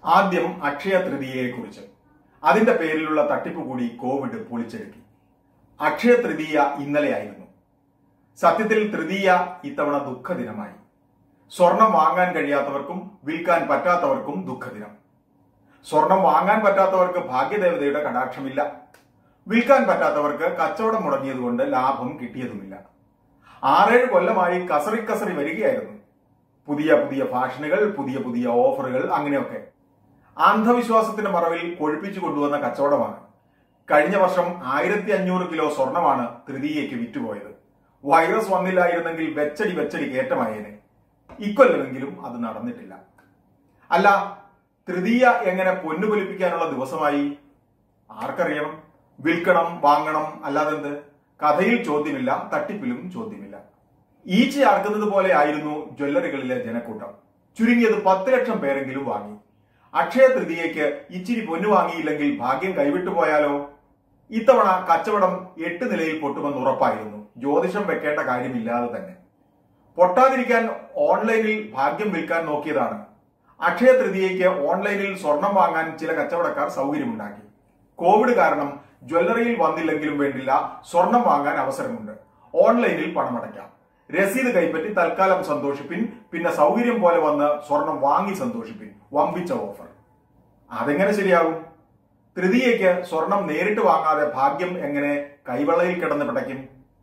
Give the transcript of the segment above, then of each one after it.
ആദ്യം അക്ഷയ തൃതീയയെക്കുറിച്ച് അതിന്റെ പേരിലുള്ള തട്ടിപ്പ് കൂടി കോവിഡ് പൊളിച്ചെടുക്കി അക്ഷയ തൃതീയ ഇന്നലെയായിരുന്നു സത്യത്തിൽ തൃതീയ ഇത്തവണ ദുഃഖദിനമായി സ്വർണം വാങ്ങാൻ കഴിയാത്തവർക്കും വിൽക്കാൻ പറ്റാത്തവർക്കും ദുഃഖദിനം സ്വർണം വാങ്ങാൻ പറ്റാത്തവർക്ക് ഭാഗ്യദേവതയുടെ കടാക്ഷമില്ല വിൽക്കാൻ പറ്റാത്തവർക്ക് കച്ചവടം മുടങ്ങിയതുകൊണ്ട് ലാഭം കിട്ടിയതുമില്ല ആറേഴ് കൊല്ലമായി കസറി കസറി വരികയായിരുന്നു പുതിയ പുതിയ ഫാഷനുകൾ പുതിയ പുതിയ ഓഫറുകൾ അങ്ങനെയൊക്കെ അന്ധവിശ്വാസത്തിന്റെ മറവിൽ കൊഴുപ്പിച്ചു കൊണ്ടുവന്ന കച്ചവടമാണ് കഴിഞ്ഞ വർഷം ആയിരത്തി അഞ്ഞൂറ് കിലോ സ്വർണമാണ് തൃതീയയ്ക്ക് വിറ്റുപോയത് വൈറസ് വന്നില്ലായിരുന്നെങ്കിൽ വെച്ചടി വെച്ചടി കയറ്റമായേനെ ഇക്കൊല്ലമെങ്കിലും അത് നടന്നിട്ടില്ല അല്ല തൃതീയ എങ്ങനെ പൊന്നുപൊലിപ്പിക്കാനുള്ള ദിവസമായി ആർക്കറിയണം വിൽക്കണം വാങ്ങണം അല്ലാതെന്ത് കഥയിൽ ചോദ്യമില്ല തട്ടിപ്പിലും ചോദ്യമില്ല ഈച്ചയാർക്കുന്നത് പോലെ ആയിരുന്നു ജ്വല്ലറികളിലെ ജനക്കൂട്ടം ചുരുങ്ങിയത് പത്ത് ലക്ഷം പേരെങ്കിലും വാങ്ങി അക്ഷയ തൃതീയയ്ക്ക് ഇച്ചിരി പൊന്നു വാങ്ങിയില്ലെങ്കിൽ ഭാഗ്യം കൈവിട്ടു പോയാലോ ഇത്തവണ കച്ചവടം എട്ട് നിലയിൽ പൊട്ടുമെന്ന് ഉറപ്പായിരുന്നു ജ്യോതിഷം വെക്കേണ്ട കാര്യമില്ലാതെ തന്നെ പൊട്ടാതിരിക്കാൻ ഓൺലൈനിൽ ഭാഗ്യം വിൽക്കാൻ നോക്കിയതാണ് അക്ഷയ തൃതീയയ്ക്ക് ഓൺലൈനിൽ സ്വർണം വാങ്ങാൻ ചില കച്ചവടക്കാർ സൗകര്യമുണ്ടാക്കി കോവിഡ് കാരണം ജ്വല്ലറിയിൽ വന്നില്ലെങ്കിലും വേണ്ടില്ല സ്വർണം വാങ്ങാൻ അവസരമുണ്ട് ഓൺലൈനിൽ പണമടയ്ക്കാം രസീത് കൈപ്പറ്റി തൽക്കാലം സന്തോഷിപ്പിൻ പിന്നെ സൗകര്യം പോലെ വന്ന് സ്വർണം വാങ്ങി സന്തോഷിപ്പിൻ വമ്പിച്ച ഓഫർ അതെങ്ങനെ ശരിയാകും തൃതീയയ്ക്ക് സ്വർണം നേരിട്ട് വാങ്ങാതെ ഭാഗ്യം എങ്ങനെ കൈവെള്ളയിൽ കിടന്ന് പിടയ്ക്കും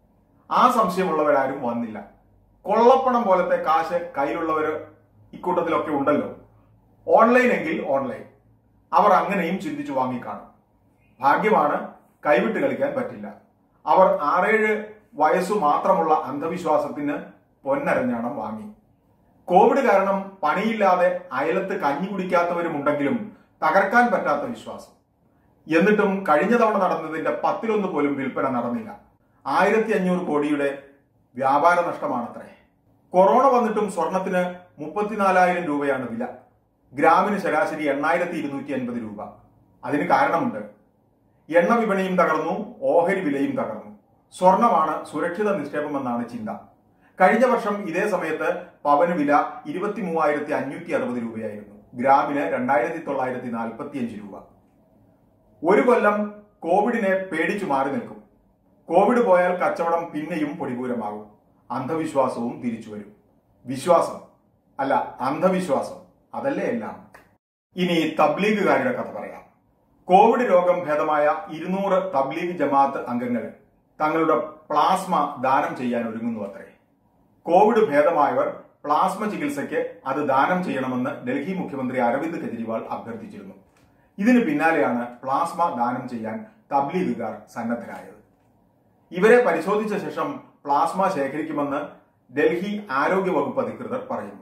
ആ സംശയമുള്ളവരാരും വന്നില്ല കൊള്ളപ്പണം പോലത്തെ കാശ് കയ്യിലുള്ളവർ ഇക്കൂട്ടത്തിലൊക്കെ ഉണ്ടല്ലോ ഓൺലൈൻ എങ്കിൽ ഓൺലൈൻ അവർ അങ്ങനെയും ചിന്തിച്ചു വാങ്ങിക്കാണും ഭാഗ്യമാണ് കൈവിട്ട് കളിക്കാൻ പറ്റില്ല അവർ ആറേഴ് വയസ്സു മാത്രമുള്ള അന്ധവിശ്വാസത്തിന് പൊന്നരഞ്ഞാണം വാങ്ങി കോവിഡ് കാരണം പണിയില്ലാതെ അയലത്ത് കഞ്ഞി കുടിക്കാത്തവരുമുണ്ടെങ്കിലും തകർക്കാൻ പറ്റാത്ത വിശ്വാസം എന്നിട്ടും കഴിഞ്ഞ തവണ നടന്നതിന്റെ പത്തിലൊന്ന് പോലും വിൽപ്പന നടന്നില്ല ആയിരത്തി അഞ്ഞൂറ് കോടിയുടെ വ്യാപാര നഷ്ടമാണത്രേ കൊറോണ വന്നിട്ടും സ്വർണത്തിന് മുപ്പത്തിനാലായിരം രൂപയാണ് വില ഗ്രാമിന് ശരാശരി എണ്ണായിരത്തി ഇരുന്നൂറ്റി അൻപത് രൂപ അതിന് കാരണമുണ്ട് എണ്ണ വിപണിയും തകർന്നു ഓഹരി വിലയും തകർന്നു സ്വർണമാണ് സുരക്ഷിത നിക്ഷേപമെന്നാണ് ചിന്ത കഴിഞ്ഞ വർഷം ഇതേ സമയത്ത് പവന് വില ഇരുപത്തി മൂവായിരത്തി അഞ്ഞൂറ്റി അറുപത് രൂപയായിരുന്നു ഗ്രാമിന് രണ്ടായിരത്തി തൊള്ളായിരത്തി നാൽപ്പത്തി അഞ്ച് രൂപ ഒരു കൊല്ലം കോവിഡിനെ പേടിച്ചു മാറി നിൽക്കും കോവിഡ് പോയാൽ കച്ചവടം പിന്നെയും പൊടിപൂരമാകും അന്ധവിശ്വാസവും തിരിച്ചു വരും വിശ്വാസം അല്ല അന്ധവിശ്വാസം അതല്ലേ എല്ലാം ഇനി തബ്ലീഗുകാരുടെ കഥ പറയാം കോവിഡ് രോഗം ഭേദമായ ഇരുന്നൂറ് തബ്ലീഗ് ജമാഅത്ത് അംഗങ്ങൾ തങ്ങളുടെ പ്ലാസ്മ ദാനം ചെയ്യാൻ ഒരുങ്ങുന്നു അത്രേ കോവിഡ് ഭേദമായവർ പ്ലാസ്മ ചികിത്സയ്ക്ക് അത് ദാനം ചെയ്യണമെന്ന് ഡൽഹി മുഖ്യമന്ത്രി അരവിന്ദ് കെജ്രിവാൾ അഭ്യർത്ഥിച്ചിരുന്നു ഇതിന് പിന്നാലെയാണ് പ്ലാസ്മ ദാനം ചെയ്യാൻ തബ്ലീഗുകാർ സന്നദ്ധരായത് ഇവരെ പരിശോധിച്ച ശേഷം പ്ലാസ്മ ശേഖരിക്കുമെന്ന് ഡൽഹി ആരോഗ്യ വകുപ്പ് അധികൃതർ പറയുന്നു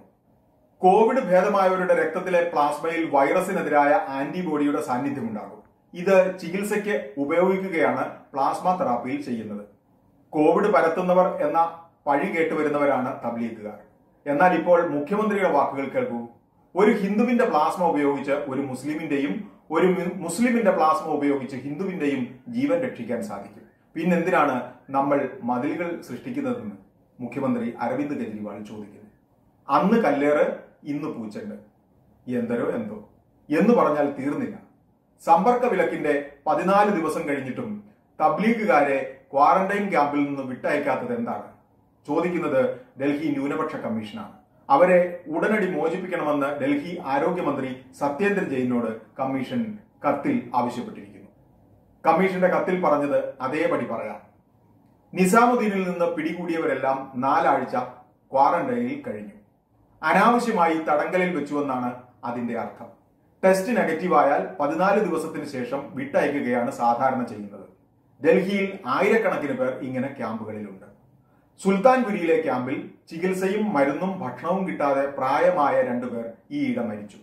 കോവിഡ് ഭേദമായവരുടെ രക്തത്തിലെ പ്ലാസ്മയിൽ വൈറസിനെതിരായ ആന്റിബോഡിയുടെ സാന്നിധ്യമുണ്ടാകും ഇത് ചികിത്സയ്ക്ക് ഉപയോഗിക്കുകയാണ് പ്ലാസ്മ തെറാപ്പിയിൽ ചെയ്യുന്നത് കോവിഡ് പരത്തുന്നവർ എന്ന പഴി കേട്ടുവരുന്നവരാണ് തബ്ലീഗുകാർ എന്നാൽ ഇപ്പോൾ മുഖ്യമന്ത്രിയുടെ വാക്കുകൾ കേൾക്കൂ ഒരു ഹിന്ദുവിന്റെ പ്ലാസ്മ ഉപയോഗിച്ച് ഒരു മുസ്ലിമിന്റെയും ഒരു മു- മുസ്ലിമിന്റെ പ്ലാസ്മ ഉപയോഗിച്ച് ഹിന്ദുവിന്റെയും ജീവൻ രക്ഷിക്കാൻ സാധിക്കും പിന്നെന്തിനാണ് നമ്മൾ മതിലുകൾ സൃഷ്ടിക്കുന്നതെന്ന് മുഖ്യമന്ത്രി അരവിന്ദ് കെജ്രിവാൾ ചോദിക്കുന്നു അന്ന് കല്ലേറ് ഇന്ന് പൂച്ചണ്ട് എന്തരോ എന്തോ എന്ന് പറഞ്ഞാൽ തീർന്നില്ല സമ്പർക്ക വിലക്കിന്റെ പതിനാല് ദിവസം കഴിഞ്ഞിട്ടും തബ്ലീഗുകാരെ ക്വാറന്റൈൻ ക്യാമ്പിൽ നിന്ന് വിട്ടയക്കാത്തത് എന്താണ് ചോദിക്കുന്നത് ഡൽഹി ന്യൂനപക്ഷ കമ്മീഷനാണ് അവരെ ഉടനടി മോചിപ്പിക്കണമെന്ന് ഡൽഹി ആരോഗ്യമന്ത്രി സത്യേന്ദ്ര ജെയിനോട് കമ്മീഷൻ കത്തിൽ ആവശ്യപ്പെട്ടിരിക്കുന്നു കമ്മീഷന്റെ കത്തിൽ പറഞ്ഞത് അതേപടി പറയാം നിസാമുദ്ദീനിൽ നിന്ന് പിടികൂടിയവരെല്ലാം നാലാഴ്ച ക്വാറന്റൈനിൽ കഴിഞ്ഞു അനാവശ്യമായി തടങ്കലിൽ വെച്ചുവെന്നാണ് അതിന്റെ അർത്ഥം ടെസ്റ്റ് നെഗറ്റീവ് ആയാൽ പതിനാല് ദിവസത്തിന് ശേഷം വിട്ടയക്കുകയാണ് സാധാരണ ചെയ്യുന്നത് ഡൽഹിയിൽ ആയിരക്കണക്കിന് പേർ ഇങ്ങനെ ക്യാമ്പുകളിലുണ്ട് സുൽത്താൻപുരിയിലെ ക്യാമ്പിൽ ചികിത്സയും മരുന്നും ഭക്ഷണവും കിട്ടാതെ പ്രായമായ രണ്ടുപേർ ഈയിടെ മരിച്ചു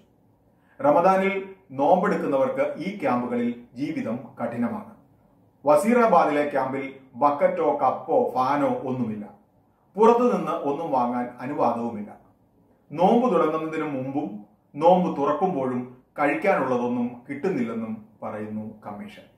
റമദാനിൽ നോമ്പെടുക്കുന്നവർക്ക് ഈ ക്യാമ്പുകളിൽ ജീവിതം കഠിനമാണ് വസീറാബാദിലെ ക്യാമ്പിൽ ബക്കറ്റോ കപ്പോ ഫാനോ ഒന്നുമില്ല പുറത്തുനിന്ന് ഒന്നും വാങ്ങാൻ അനുവാദവുമില്ല നോമ്പ് തുടങ്ങുന്നതിന് മുമ്പും നോമ്പ് തുറക്കുമ്പോഴും കഴിക്കാനുള്ളതൊന്നും കിട്ടുന്നില്ലെന്നും പറയുന്നു കമ്മീഷൻ